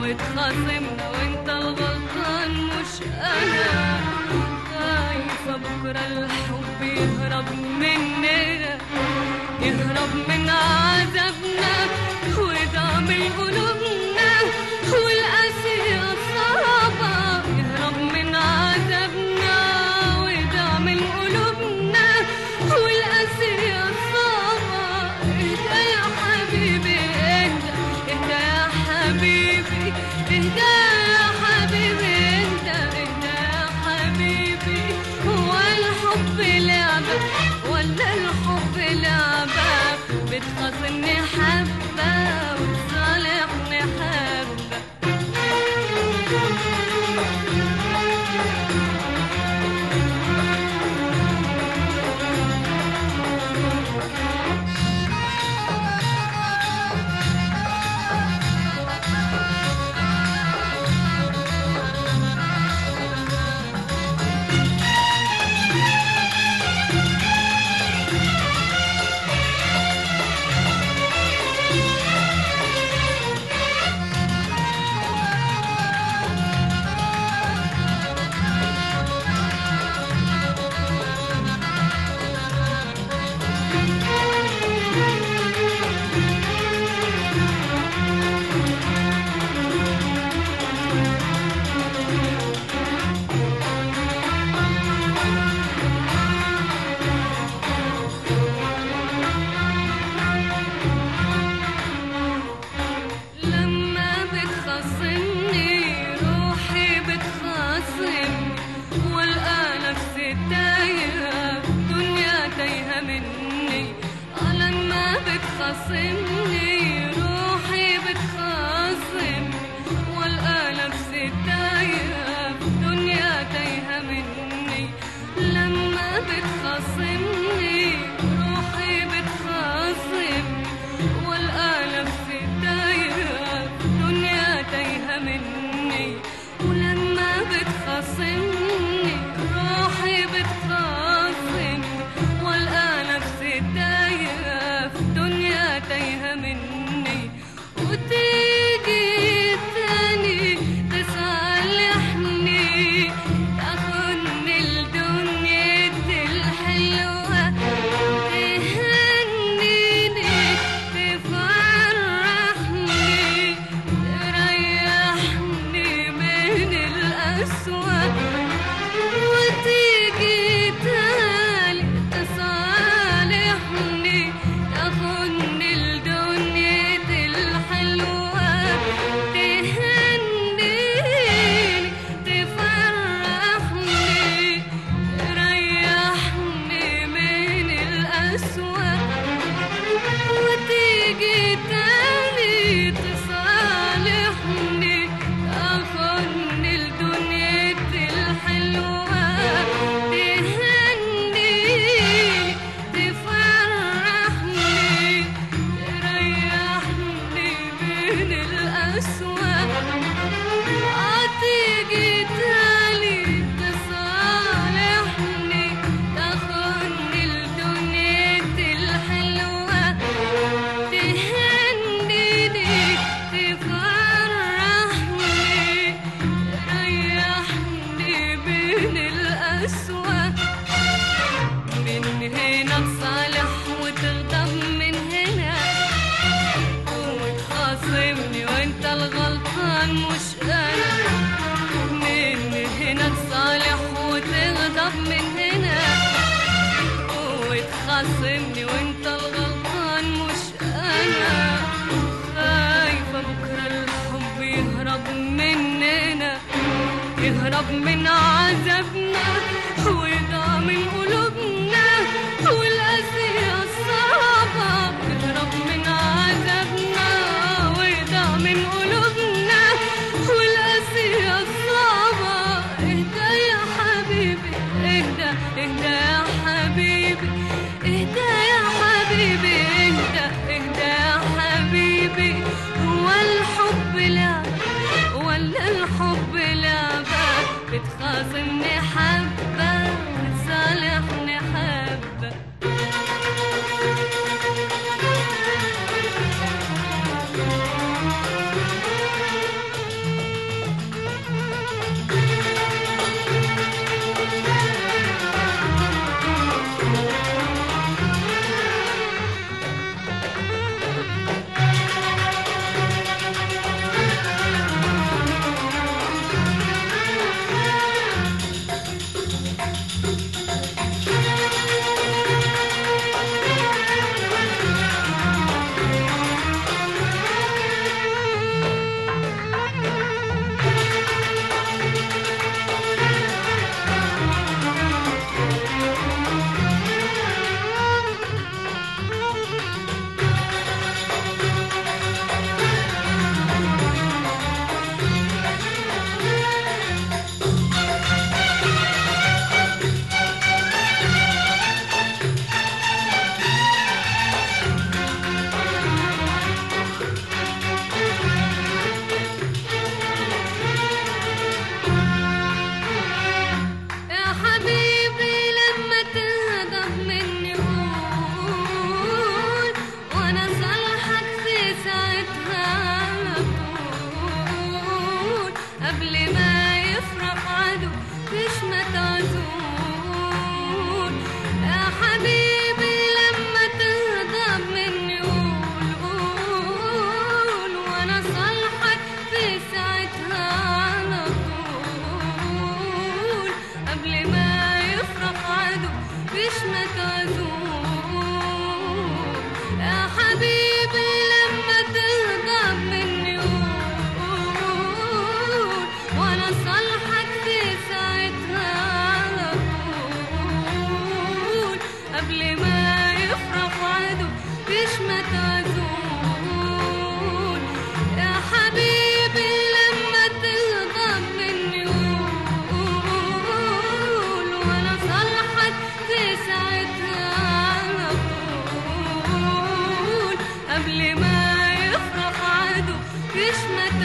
وبتخاصمنا وانت الغلطان مش انا خايفة بكرة الحب يهرب مننا يهرب من عذابنا ويضامن قلوبنا والقاسية صعبة يهرب من عذابنا ويضامن قلوبنا والقاسية صعبة اهدى يا حبيبي اهدى اهدى يا حبيبي اهدى يا حبيبي اهدى اهدى يا حبيبي هو الحب لعبة ولا الحب لعبة بتخاصمني حبة وتصالحني حبة لما بتخاصمني روحي بتخاصمني والقى نفسي تايهة دنيا تايهة مني آه لما بتخاصمني روحي بتخاصمني والقى نفسي تايهة دنيا تايهة مني لما بتخاصمني روحي بتخاصمني والقى نفسي تايهة دنيا تايهة مني ولما بتخاصمني روحي بتخاصمني والقى نفسي تايهة في دنيا تايهة مني وتيجي تاني تصالحني تاخدني لدنيتي الحلوة تهنيني تفرحني تريحني من الأسوأ وتيجي تالي تصالحني تاخدني لدنيتي الحلوة تهنيني تفرحني تريحني من الأسوأ وتيجي تاني تصالحني تاخدني لدنيتي الحلوة تهنيني تفرحني تريحني من الأسوأ هتيجي تاني تصالحني تاخدني لدنيتي الحلوة تهنيني تفرحني تريحني من الأسوأ من هنا تصالح وتغضب من هنا وتخاصمني وانت الغلطان مش انا من هنا تصالح وتغضب من هنا وتخاصمني وانت الغلطان مش انا خايفة بكرة الحب يهرب مننا يهرب من عذابنا ويضاع من قلوبنا والقاسية الصعبة يهرب من عذابنا ويضاع من قلوبنا والقاسية الصعبة اهدى يا حبيبي اهدى اهدى يا حبيبي اهدى يا حبيبي اهدى اهدى يا حبيبي هو الحب لعبة ولا الحب لعبة بتخاصمني حبة وتصالحني حبة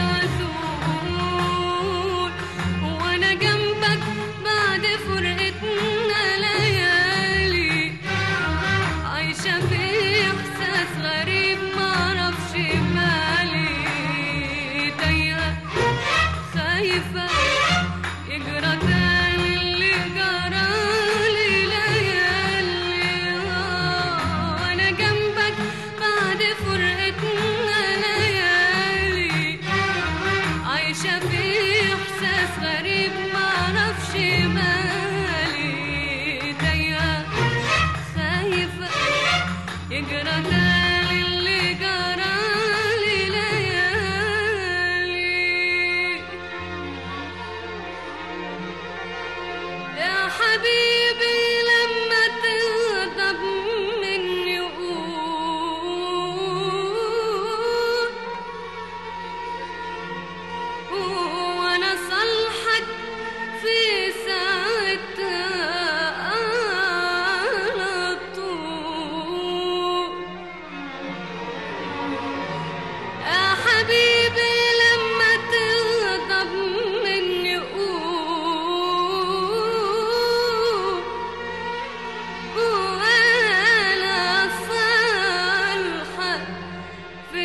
تعزول وانا جنبك بعد فرقتنا ليالي عايشة في احساس غريب معرفش مالي تايهة خايفة يجرى تاني اللي جرالي ليالي آه، وانا جنبك بعد فرقتنا ليالي عايشة في احساس غريب معرفش مالي تايهة خايفة يجرى تاني اللي جرالي ليالي يا حبيبي لما تغضب مني قول وانا صالحك في ساعتها على طول يا حبيبي لما تغضب مني قول وانا صالحة في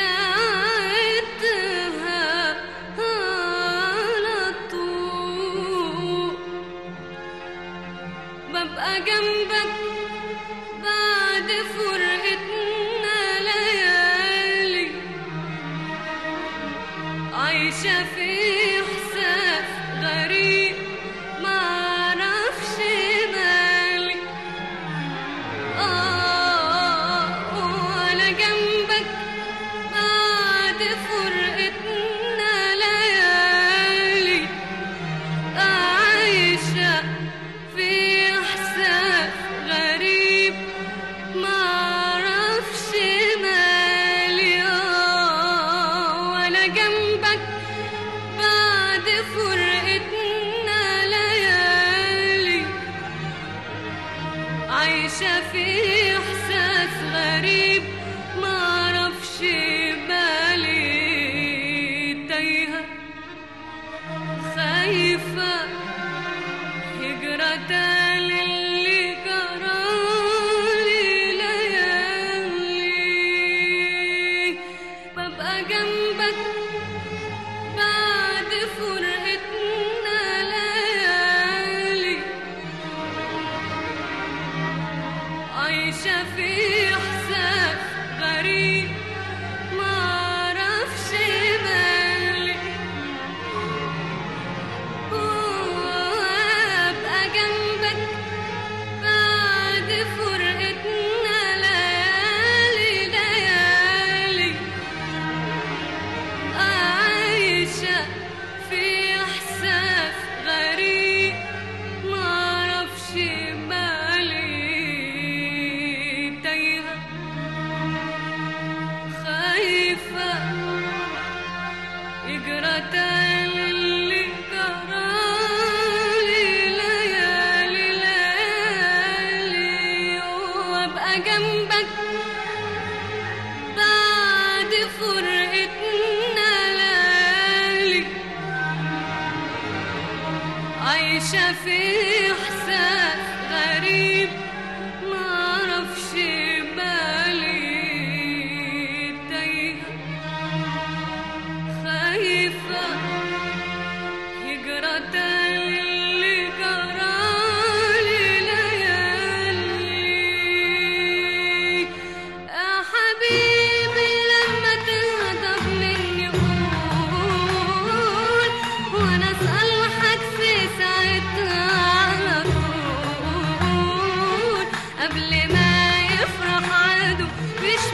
ساعتها على طول ببقى جنبك بعد فرقتنا ليالي عايشة في إحساس غريب معرفش مالي آه وأنا جنبك بعد فرقتنا ليالي عايشة في إحساس غريب معرفش مالي آه وأنا جنبك بعد فرقتنا ليالي عايشة في إحساس غريب معرفش بالي تايهة خايفة هجرة اللي جرالي ليالي ببقى جنبك بعد فرقتنا ليالي عايشة في إحساس غريب معرفش مالي وأبقى جنبك بعد فرقتنا ليالي ليالي عايشة في إحساس غريب معرفش بالي تايهة خايفة يجرى تاني اللي جرالي ليالي ليالي وابقى جنبك بعد فرقتنا ليالي عايشة في إحساس غريب معرفش بالي تايهة خايفة يجرى تاني اللي جرالي ليالي يا حبيبي لما تغضب مني قول وانا اصالحك في ساعتها على طول قبل ما يفرح عدو مش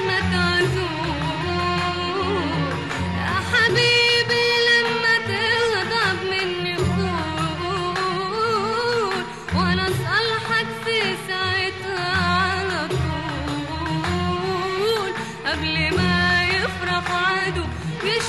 متعزول يا حبيبي لما تغضب مني قول وانا اصالحك في ساعتها على طول قبل ما يفرح عدو مش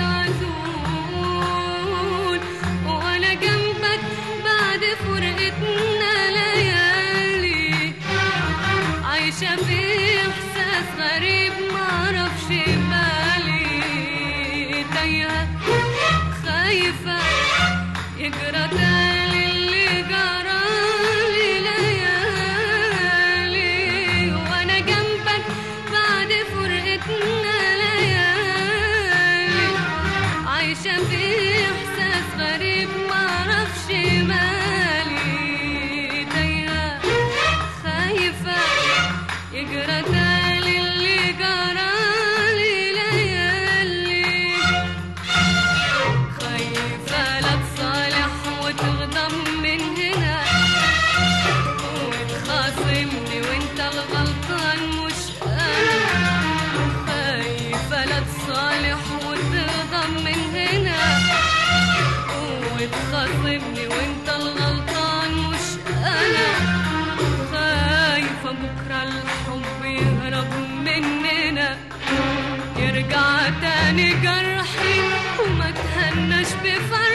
متعزول وانا جنبك بعد فرقتنا ليالي عايشة في إحساس غريب معرفش بالي تايهة خايفة يجرى تاني اللي جرى لي ليالي وانا جنبك بعد فرقتنا ليالي عايشة في احساس غريب معرفش مالي تايهة خايفة يجرى تاني اللي جرى لي ليالي خايفة لا تصالح وتغضب من هنا وتخاصمني وانت الغلطان مش انا خايفة لا تصالح وتغضب من هنا وتخاصمني وانت الغلطان مش انا خايفة بكرة الحب يهرب مننا يرجع تاني جرحي وما تهناش بفرحي